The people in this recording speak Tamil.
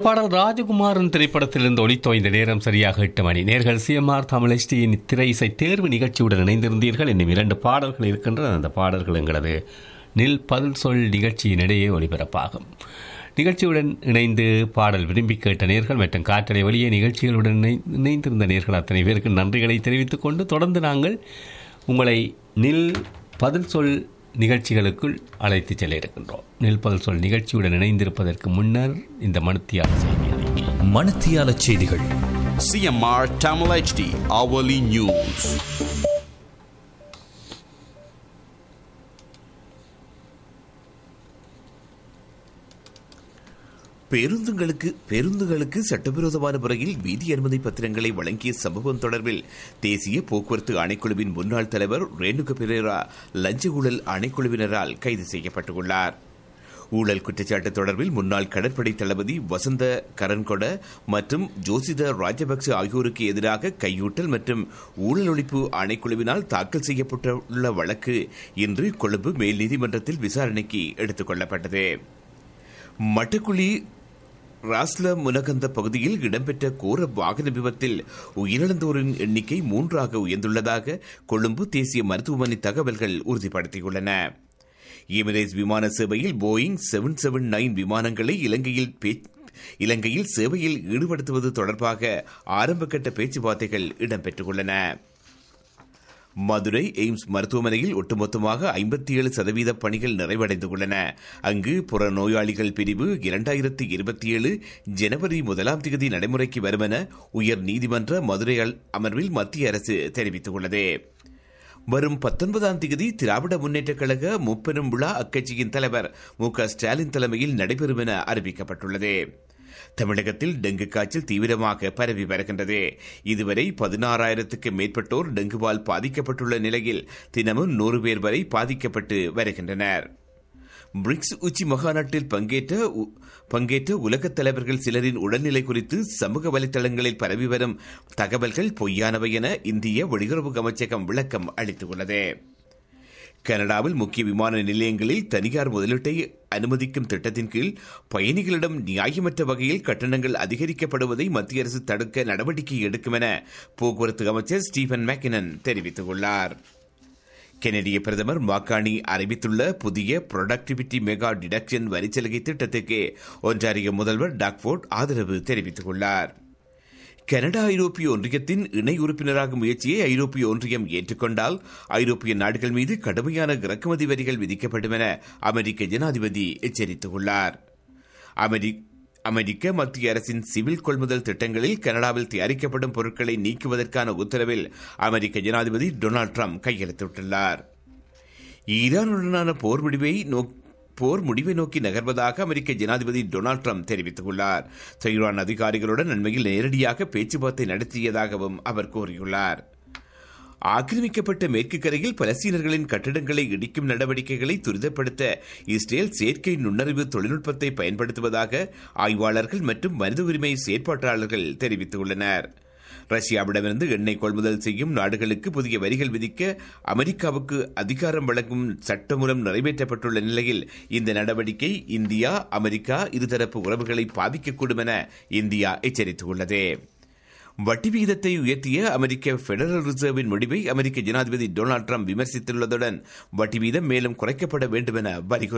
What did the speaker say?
பாடல் ராஜகுமாரன் திரைப்படத்திலிருந்து ஒளித்தோய்ந்த நேரம் சரியாக எட்டு மணி நேர்கள் சிஎம்ஆர் தமிழ் எஸ்டியின் திரை இசை தேர்வு நிகழ்ச்சியுடன் இணைந்திருந்தீர்கள் இன்னும் இரண்டு பாடல்கள் இருக்கின்றன அந்த பாடல்கள் எங்களது நில் பதில் சொல் நிகழ்ச்சியினிடையே ஒளிபரப்பாகும் நிகழ்ச்சியுடன் இணைந்து பாடல் விரும்பி கேட்ட நேர்கள் மற்றும் காற்றலை வழியே நிகழ்ச்சிகளுடன் இணை- இணைந்திருந்த நேர்கள் அத்தனை பேருக்கு நன்றிகளை தெரிவித்துக் கொண்டு தொடர்ந்து நாங்கள் உங்களை நில் பதில் சொல் நிகழ்ச்சிகளுக்குள் அழைத்துச் செல்ல இருக்கின்றோம் நில் பதில் சொல் நிகழ்ச்சியுடன் இணைந்திருப்பதற்கு முன்னர் இந்த மனுத்தியார் செய்தி அறிக்கை. மணத்தியால செய்திகள் CMR Tamil HD hourly news. பேருந்துகளுக்கு பேருந்துகளுக்கு சட்டவிரோதமான முறையில் வீதி அனுமதி பத்திரங்களை வழங்கிய சம்பவம் தொடர்பில் தேசிய போக்குவரத்து ஆணைக்குழுவின் முன்னாள் தலைவர் ரேணுக பெரேரா லஞ்ச ஊழல் ஆணைக்குழுவினரால் கைது செய்யப்பட்டுள்ளார் ஊழல் குற்றச்சாட்டு தொடர்பில் முன்னாள் கடற்படை தளபதி வசந்த கரன்கொட மற்றும் ஜோசித ராஜபக்ச ஆகியோருக்கு எதிராக கையூட்டல் மற்றும் ஊழல் ஒழிப்பு ஆணைக்குழுவினால் தாக்கல் செய்யப்பட்டுள்ள வழக்கு இன்று கொழும்பு மேல் நீதிமன்றத்தில் விசாரணைக்கு எடுத்துக் கொள்ளப்பட்டது மட்டக்குழி ராஸ்ல முனகந்த பகுதியில் இடம்பெற்ற கோர வாகன விபத்தில் உயிரிழந்தோரின் எண்ணிக்கை மூன்றாக உயர்ந்துள்ளதாக கொழும்பு தேசிய மருத்துவமனை தகவல்கள் உறுதிப்படுத்தியுள்ளன எமிரேட்ஸ் விமான சேவையில் போயிங் செவன் செவன் நைன் விமானங்களை இலங்கையில் பே- இலங்கையில் சேவையில் ஈடுபடுத்துவது தொடர்பாக ஆரம்பகட்ட பேச்சுவார்த்தைகள் இடம்பெற்றுள்ளன மதுரை எய்ம்ஸ் மருத்துவமனையில் ஒட்டுமொத்தமாக ஐம்பத்தி ஏழு சதவீத பணிகள் நிறைவடைந்துள்ளன அங்கு புற நோயாளிகள் பிரிவு இரண்டாயிரத்தி இருபத்தி ஏழு ஜனவரி முதலாம் தேதி நடைமுறைக்கு வரும் என உயர் நீதிமன்ற மதுரை அல்- அமர்வில் மத்திய அரசு தெரிவித்துள்ளது வரும் பத்தொன்பதாம் தேதி திராவிட முன்னேற்றக் கழக முப்பெரும் விழா அக்கட்சியின் தலைவர் மு க ஸ்டாலின் தலைமையில் நடைபெறும் என அறிவிக்கப்பட்டுள்ளது தமிழகத்தில் டெங்கு காய்ச்சல் தீவிரமாக பரவி வருகின்றது இதுவரை பதினாறாயிரத்துக்கு மேற்பட்டோர் டெங்குவால் பாதிக்கப்பட்டுள்ள நிலையில் தினமும் நூறு பேர் வரை பாதிக்கப்பட்டு வருகின்றனர் பிரிக்ஸ் உச்சி மகாநாட்டில் பங்கேற்ற உ- பங்கேற்ற உலகத் தலைவர்கள் சிலரின் உடல்நிலை குறித்து சமூக வலைதளங்களில் பரவி வரும் தகவல்கள் பொய்யானவை என இந்திய வெளியுறவு அமைச்சகம் விளக்கம் அளித்துள்ளது கனடாவில் முக்கிய விமான நிலையங்களில் தனியார் முதலீட்டை அனுமதிக்கும் திட்டத்தின் கீழ் பயணிகளிடம் நியாயமற்ற வகையில் கட்டணங்கள் அதிகரிக்கப்படுவதை மத்திய அரசு தடுக்க நடவடிக்கை எடுக்கும் என போக்குவரத்து அமைச்சர் ஸ்டீபன் மேக்கினன் தெரிவித்துள்ளார் கெனடிய பிரதமர் மாக்காணி அறிவித்துள்ள புதிய ப்ரொடக்டிவிட்டி மெகா டிடக்ஷன் வரிச்சலுகை திட்டத்துக்கு ஒன்றாரிய முதல்வர் டாக்ஃபோர்ட் ஆதரவு தெரிவித்துள்ளார் கனடா ஐரோப்பிய ஒன்றியத்தின் இணை உறுப்பினராகும் முயற்சியை ஐரோப்பிய ஒன்றியம் ஏற்றுக்கொண்டால் ஐரோப்பிய நாடுகள் மீது கடுமையான இறக்குமதி வரிகள் விதிக்கப்படும் என அமெரிக்க ஜனாதிபதி எச்சரித்துள்ளார் அமெரி- அமெரிக்க மத்திய அரசின் சிவில் கொள்முதல் திட்டங்களில் கனடாவில் தயாரிக்கப்படும் பொருட்களை நீக்குவதற்கான உத்தரவில் அமெரிக்க ஜனாதிபதி டொனால்ட் ட்ரம்ப் கையெழுத்திட்டுள்ளார் ஈரானுடனான போர் முடிவை நோக் போர் முடிவை நோக்கி நகர்வதாக அமெரிக்க ஜனாதிபதி டொனால்ட் ட்ரம்ப் தெரிவித்துள்ளார் தெஹ்ரான் அதிகாரிகளுடன் அண்மையில் நேரடியாக பேச்சுவார்த்தை நடத்தியதாகவும் அவர் கூறியுள்ளார் ஆக்கிரமிக்கப்பட்ட மேற்கு கரையில் பலஸ்தீனர்களின் கட்டிடங்களை இடிக்கும் நடவடிக்கைகளை துரிதப்படுத்த இஸ்ரேல் செயற்கை நுண்ணறிவு தொழில்நுட்பத்தை பயன்படுத்துவதாக ஆய்வாளர்கள் மற்றும் மனித உரிமை செயற்பாட்டாளர்கள் தெரிவித்துள்ளனர் ரஷ்யாவிடமிருந்து எண்ணெய் கொள்முதல் செய்யும் நாடுகளுக்கு புதிய வரிகள் விதிக்க அமெரிக்காவுக்கு அதிகாரம் வழங்கும் சட்டமூலம் நிறைவேற்றப்பட்டுள்ள நிலையில் இந்த நடவடிக்கை இந்தியா அமெரிக்கா இருதரப்பு உறவுகளை பாதிக்கக்கூடும் என இந்தியா எச்சரித்துள்ளது வட்டி விகிதத்தை உயர்த்திய அமெரிக்க பெடரல் ரிசர்வின் முடிவை அமெரிக்க ஜனாதிபதி டொனால்ட் ட்ரம்ப் விமர்சித்துள்ளதுடன் வட்டி வீதம் மேலும் குறைக்கப்பட வேண்டும் என வலியுறுத்தியுள்ளார்